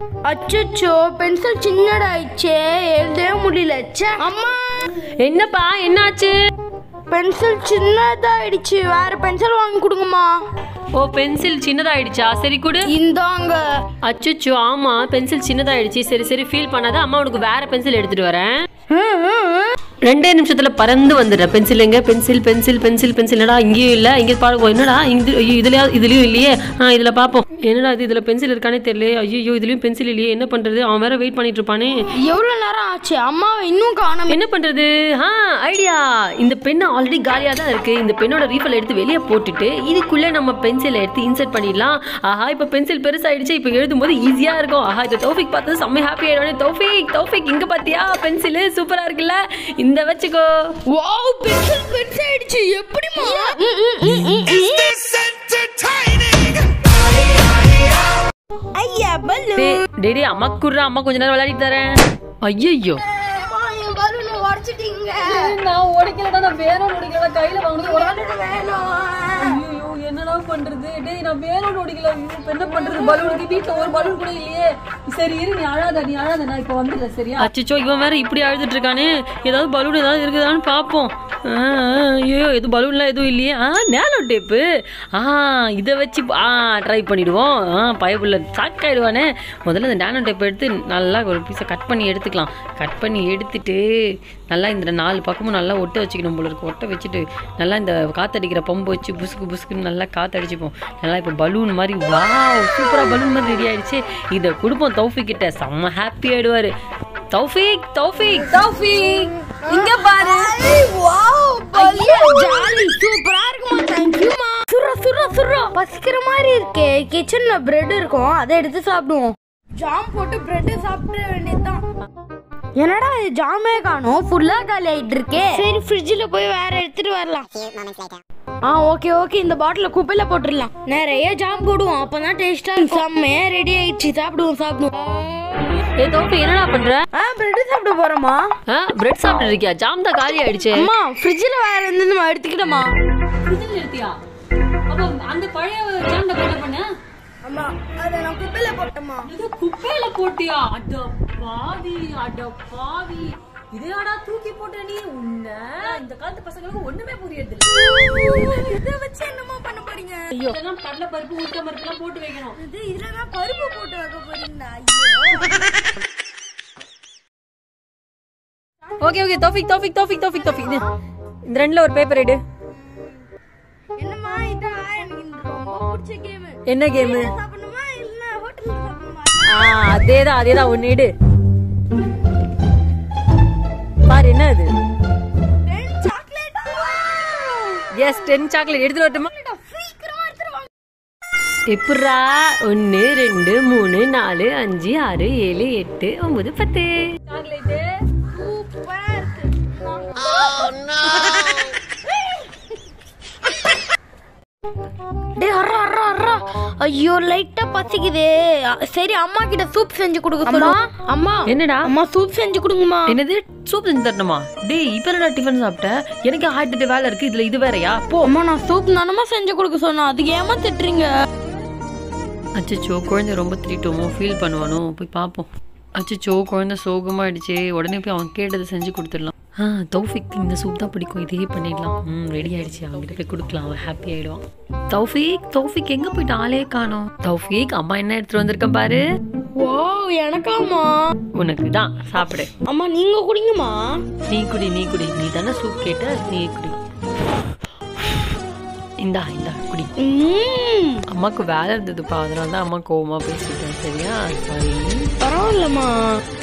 அச்சோ பென்சில் சின்னடாயிடுச்சே எழுதவே முடியல ச்சே. அம்மா என்னப்பா என்னாச்சு பென்சில் சின்னதாயிடுச்சு வேற பென்சில் வாங்கி கொடுங்கம்மா ஓ பென்சில் சின்னதாயிடுச்சா சரி கொடு இந்தாங்க அச்சோ ஆமா பென்சில் சின்னதாயிடுச்சு சரி சரி ஃபீல் பண்ணாத அம்மா உனக்கு வேற பென்சில் எடுத்துட்டு வரேன் ரெண்டே நிமிஷத்துல பறந்து வந்துடுற பென்சில் எங்க பென்சில் பென்சில் பென்சில் பென்சில் என்னடா இங்கேயும் இல்ல இங்க பாருங்க என்னடா இது ஐயோ இதுலயா இதுலயும் இல்லையே ஆ இதுல பாப்போம் என்னடா இது இதுல பென்சில் இருக்கானே தெரியல ஐயோ இதுலயும் பென்சில் இல்லையே என்ன பண்றது அவன் வேற வெயிட் பண்ணிட்டு இருப்பானே எவ்வளவு நேரம் ஆச்சு அம்மாவை இன்னும் காணோம் என்ன பண்றது ஆ ஐடியா இந்த பென் ஆல்ரெடி காலியா தான் இருக்கு இந்த பெண்ணோட ரீஃபில் எடுத்து வெளியே போட்டுட்டு இதுக்குள்ள நம்ம பென்சிலை எடுத்து இன்சர்ட் பண்ணிடலாம் ஆஹா இப்போ பென்சில் பெருசாயிடுச்சு இப்போ எழுதும்போது ஈஸியா இருக்கும் ஆஹா இது தௌஃபிக் பார்த்து செம்ம ஹாப்பி ஆயிடுவானே தௌஃபிக் தௌஃபிக் இங்க பாத்தியா பென்சில் சூப்பரா இருக்குல்ல இந்த வச்சுக்கோ வாவ் பென்சில் பெருசாயிடுச்சு எப்படிமா ஐயா பல்லு டேய் டேய், டேய் அம்மா குடுறா அம்மா கொஞ்ச நேரம் விளையாடிட்டு தரேன் ஐயோ என் பலூனை உடைச்சிட்டீங்க நான் உடைக்கலடா நான் வேணும் உடைக்கல கையில வாங்குறது வேணும் ஐயோ என்னடா பண்றது டேய் நான் வேணும் உடைக்கல இப்ப என்ன பண்றது பலூனுக்கு வீட்ல ஒரு பலூன் கூட இல்லையே சரி இரு நீ அழாத நீ அழாத நான் இப்ப வந்துடுறேன் சரியா அச்சோ இவன் வேற இப்படி அழுதுட்டு இருக்கானே ஏதாவது பலூன் ஏதாவது இருக்குதான்னு பாப்போம் ஆ, ஆ, ஐயோ எதுவும் பலூன்லாம் எதுவும் இல்லையே ஆ நேனோ டேப்பு ஆ இதை வச்சு ஆ ட்ரை பண்ணிடுவோம் ஆ பயப்புள்ள ஷாக் ஆயிடுவானே முதல்ல இந்த நேனோ டேப் எடுத்து நல்லா ஒரு பீஸை கட் பண்ணி எடுத்துக்கலாம் கட் பண்ணி எடுத்துட்டு நல்லா இந்த நாலு பக்கமும் நல்லா ஒட்ட வச்சுக்கணும் போல இருக்கு ஒட்ட வச்சுட்டு நல்லா இந்த காத்தடிக்கிற பம்பு வச்சு புசுக்கு புசுக்குன்னு நல்லா காத்தடிச்சுப்போம் நல்லா இப்போ பலூன் மாதிரி வாவ் சூப்பராக பலூன் மாதிரி ரெடி ஆயிடுச்சு இதை கொடுப்போம் தௌஃபிக் கிட்ட செம்ம ஹாப்பி ஆயிடுவாரு தௌஃபிக் தௌஃபிக் தௌஃபிக் இங்க பாரு வாவ் ஐயா ஜாலி சூப்பரா இருக்குமா தேங்க்யூமா சுர்ரா சுர்ரா சுர்ரா பசிக்கிற மாதிரி இருக்கே கிச்சன்ல பிரெட் இருக்கும் அதை எடுத்து சாப்பிடுவோம் ஜாம் போட்டு பிரெட் சாப்பிட வேண்டியதுதான் என்னடா இது ஜாமே காணோம் ஃபுல்லா காலி ஆயிட்டு இருக்கே சரி ஃப்ரிட்ஜில் போய் வேற எடுத்துட்டு வரலாம் ஆ ஓகே ஓகே இந்த பாட்டில குப்பையில போட்டுடலாம் நிறைய ஜாம் போடுவோம் அப்பதான் டேஸ்டா செம்மையா ரெடி ஆயிடுச்சு சாப்பிடுவோம் சாப்பிடுவோம் ஏ தௌஃபிக் என்னடா பண்ற ஆ பிரெட் சாப்பிட போறோமா ஆ பிரெட் சாப்பிட்டு இருக்கியா ஜாம் தான் காலி ஆயிடுச்சு அம்மா ஃப்ரிட்ஜில் வேற இருந்து நம்ம எடுத்துக்கிட்டோமா எடுத்தியா அப்போ அந்த பழைய ஜாம் என்ன பண்ண அம்மா அதை நான் குப்பையில போட்டோமா இது குப்பையில போட்டியா அட பாவி அட பாவி இதையாடா தூக்கி போட்ட நீ உன்ன இந்த காலத்து பசங்களுக்கு ஒண்ணுமே புரியறது இல்ல இதை வச்சு என்னமா பண்ண போறீங்க ஐயோ இதெல்லாம் கடலை பருப்பு உளுத்த பருப்பு எல்லாம் போட்டு வைக்கணும் இது இதுல தான் பருப்பு போட்டு வைக்க போறீங்களா ஐயோ ஓகே ஓகே தௌஃபிக் தௌஃபிக் தௌஃபிக் தௌஃபிக் தௌஃபிக் இது இந்த ரெண்டுல ஒரு பேப்பர் எடு என்னம்மா இதா எனக்கு இந்த ரொம்ப பிடிச்ச கேம் என்ன கேம் சாப்பிடணுமா இல்ல ஹோட்டல்ல சாப்பிடணுமா ஆ அதேதான் அதேதான் ஒன்னு எடு பாரு என்ன அது ரெண்டு சாக்லேட் எஸ் டென் சாக்லேட் எடுத்துட்டு வரட்டுமா சீக்கிரமா எடுத்துட்டு வாங்க எப்பட்றா ஒன்று ரெண்டு மூணு நாலு அஞ்சு ஆறு ஏழு எட்டு ஒன்பது பத்து சாக்லேட்டு சூப்பரா இருக்கு டேய் அரா அரா அரா ஐயோ லைட்டா பசிக்குதே சரி அம்மா கிட்ட சூப் செஞ்சு கொடுக்க சொல்லு அம்மா என்னடா அம்மா சூப் செஞ்சு கொடுங்கம்மா என்னது சூப் செஞ்சு தரணுமா டேய் இப்போ என்னடா டிஃபன் சாப்பிட்ட எனக்கு ஆயிரத்தெட்டு வேலை இருக்கு இதுல இது வேறயா போ அம்மா நான் சூப் தானமா செஞ்சு கொடுக்க சொன்னேன் அதுக்கு ஏமா திட்டுறீங்க அச்சச்சோ குழந்தை ரொம்ப திட்டோமோ ஃபீல் பண்ணுவானோ போய் பார்ப்போம் அச்சச்சோ குழந்தை சோகமாயிடுச்சு உடனே போய் அவன் கேட்டதை செஞ்சு கொடுத்துடலாம் ஆ தௌஃபிக் இந்த சூப் தான் பிடிக்கும் இதையே பண்ணிடலாம் ம் ரெடி ஆயிடுச்சு அவன்கிட்ட போய் கொடுக்கலாம் அவன் ஹாப்பி ஆயிடுவான் தௌஃபிக் தௌஃபிக் எங்க போயிட்டு ஆளே காணோம் தௌஃபிக் அம்மா என்ன எடுத்துட்டு வந்திருக்கேன் பாரு ஓ எனக்காமா உனக்கு தான் சாப்பிடு அம்மா நீங்க குடிங்கம்மா நீ குடி நீ குடி நீ தானே சூப் கேட்ட நீ குடி இந்தா இந்தா குடி ம் அம்மாக்கு வேலை இருந்ததுப்பா அதனால தான் அம்மா கோவமா பேசிட்டேன் சரியா சாரி பரவாயில்லம்மா